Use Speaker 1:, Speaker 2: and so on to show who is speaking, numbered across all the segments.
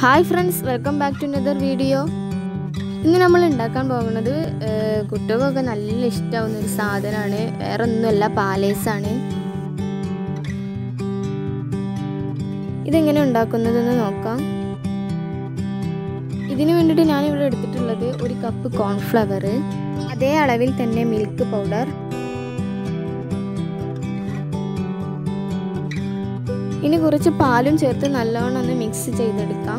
Speaker 1: hi friends welcome back to another video ഇന്ന് നമ്മൾ ഉണ്ടാക്കാൻ പോകുന്നത് ഏഹ്, കുട്ടികൾക്കൊക്കെ നല്ല ഇഷ്ടമാവുന്ന ഒരു സാധനമാണ് വേറെ ഒന്നുമല്ല പാലേസാണ് ഇതെങ്ങനെ ഉണ്ടാക്കുന്നതെന്ന് നോക്കാം ഇതിന് വേണ്ടിയിട്ട് ഞാനിവിടെ എടുത്തിട്ടുള്ളത് ഒരു കപ്പ് കോൺഫ്ലവർ അതേ അളവിൽ തന്നെ മിൽക്ക് പൗഡർ ഇനി കുറച്ച് പാലും ചേർത്ത് നല്ലോണം ഒന്ന് മിക്സ് ചെയ്തെടുക്കാം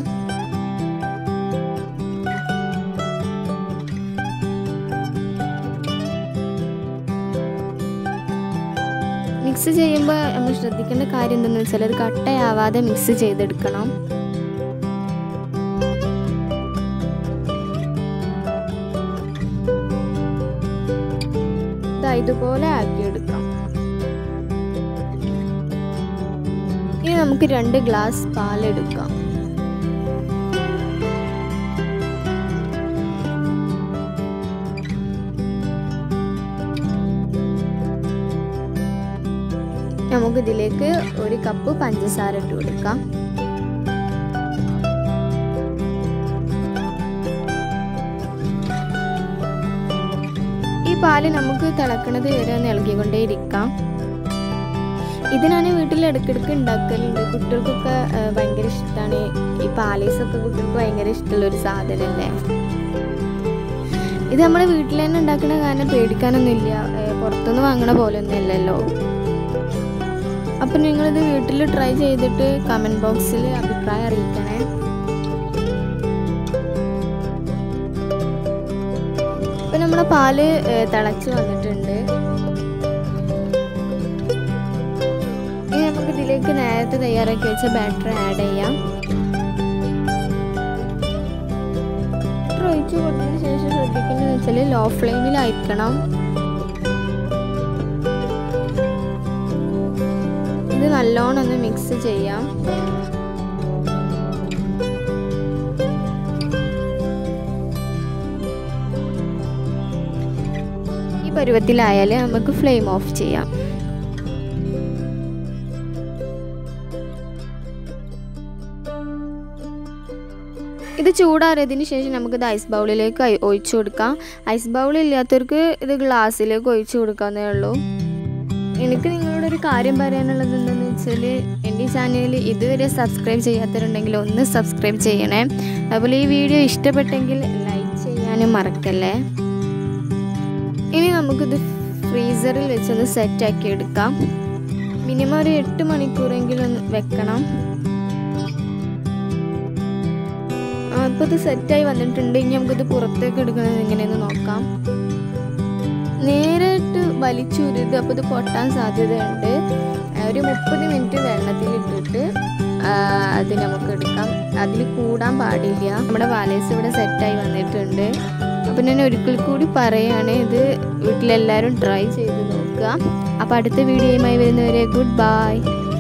Speaker 1: മിക്സ് ചെയ്യുമ്പോൾ നമ്മൾ ശ്രദ്ധിക്കേണ്ട കാര്യം എന്തെന്ന് വെച്ചാൽ അത് കട്ടയാവാതെ മിക്സ് ചെയ്തെടുക്കണം ദാ ഇതുപോലെ ആക്കിയെടുക്കാം ഇനി നമുക്ക് രണ്ട് ഗ്ലാസ് പാലെടുക്കാം നമുക്കിതിലേക്ക് ഒരു കപ്പ് പഞ്ചസാര ഇട്ട് കൊടുക്കാം ഈ പാല് നമുക്ക് തിളക്കണത് വരെ ഒന്ന് ഇളകിക്കൊണ്ടേ ഇരിക്കാം ഇത് ഞാൻ വീട്ടിൽ ഇടയ്ക്കിടയ്ക്ക് ഉണ്ടാക്കലുണ്ട് കുട്ടികൾക്കൊക്കെ ആ, ഭയങ്കര ഇഷ്ടമാണ് ഈ പാലീസൊക്കെ കുട്ടികൾക്ക് ഭയങ്കര ഇഷ്ടമുള്ള ഒരു സാധനമല്ലേ ഇത് നമ്മുടെ വീട്ടിൽ തന്നെ ഉണ്ടാക്കുന്ന കാരണം പേടിക്കാനൊന്നുമില്ല ആ, പുറത്തുനിന്ന് വാങ്ങണ പോലെ ഒന്നും അല്ലല്ലോ അപ്പം നിങ്ങളിത് വീട്ടിൽ ട്രൈ ചെയ്തിട്ട് കമൻറ്റ് ബോക്സിൽ അഭിപ്രായം അറിയിക്കണേ ഇപ്പം നമ്മുടെ പാല് ആ, തിളച്ച് വന്നിട്ടുണ്ട് ഇനി നമുക്ക് ഇതിലേക്ക് നേരത്തെ തയ്യാറാക്കി വെച്ച ബാറ്റർ ആഡ് ചെയ്യാം ബാറ്റർ ഒഴിച്ച് കൊടുത്തതിന് ശേഷം ശ്രദ്ധിക്കേണ്ടതെന്ന് വെച്ചാൽ ലോ ഫ്ലെയിമിലായിരിക്കണം ഇത് നല്ലോണം ഒന്ന് മിക്സ് ചെയ്യാം ഈ പരുവത്തിലായാൽ നമുക്ക് ഫ്ലെയിം ഓഫ് ചെയ്യാം ഇത് ചൂടാറിയതിന് ശേഷം നമുക്കിത് ഐസ് ബൗളിലേക്ക് ഒഴി- ഒഴിച്ചു കൊടുക്കാം ഐസ് ബൗൾ ഇല്ലാത്തവർക്ക് ഇത് ഗ്ലാസ്സിലേക്ക് ഒഴിച്ചു കൊടുക്കാവുന്നേ ഉള്ളൂ എനിക്ക് നിങ്ങളോട് ഒരു കാര്യം പറയാനുള്ളത് എന്താണെന്ന് വെച്ചാൽ എൻ്റെ ഈ ചാനൽ ഇതുവരെ സബ്സ്ക്രൈബ് ചെയ്യാത്തവരുണ്ടെങ്കിൽ ഒന്ന് സബ്സ്ക്രൈബ് ചെയ്യണേ അതുപോലെ ഈ വീഡിയോ ഇഷ്ടപ്പെട്ടെങ്കിൽ ലൈക്ക് ചെയ്യാനും മറക്കല്ലേ ഇനി നമുക്കിത് ഫ്രീസറിൽ വെച്ചൊന്ന് സെറ്റാക്കി എടുക്കാം മിനിമം ഒരു എട്ട് മണിക്കൂറെങ്കിലും ഒന്ന് വെക്കണം അപ്പോൾ ഇത് സെറ്റായി വന്നിട്ടുണ്ട് ഇനി നമുക്കിത് പുറത്തേക്ക് എടുക്കുന്നത് എങ്ങനെയെന്ന് നോക്കാം നേരിട്ട് വലിച്ചുരുത് അപ്പോൾ ഇത് പൊട്ടാൻ സാധ്യതയുണ്ട് ആ, ഒരു മുപ്പത് മിനിറ്റ് വെള്ളത്തിലിട്ടിട്ട് ആ, അത് നമുക്ക് എടുക്കാം അതിൽ കൂടാൻ പാടില്ല നമ്മുടെ പാലേസ് ഇവിടെ സെറ്റായി വന്നിട്ടുണ്ട് അപ്പം ഞാൻ ഒരിക്കൽ കൂടി പറയുകയാണ് ഇത് വീട്ടിലെല്ലാവരും ട്രൈ ചെയ്ത് നോക്കുക അപ്പോൾ അടുത്ത വീഡിയോയുമായി വരുന്നവരെ ഗുഡ് ബൈ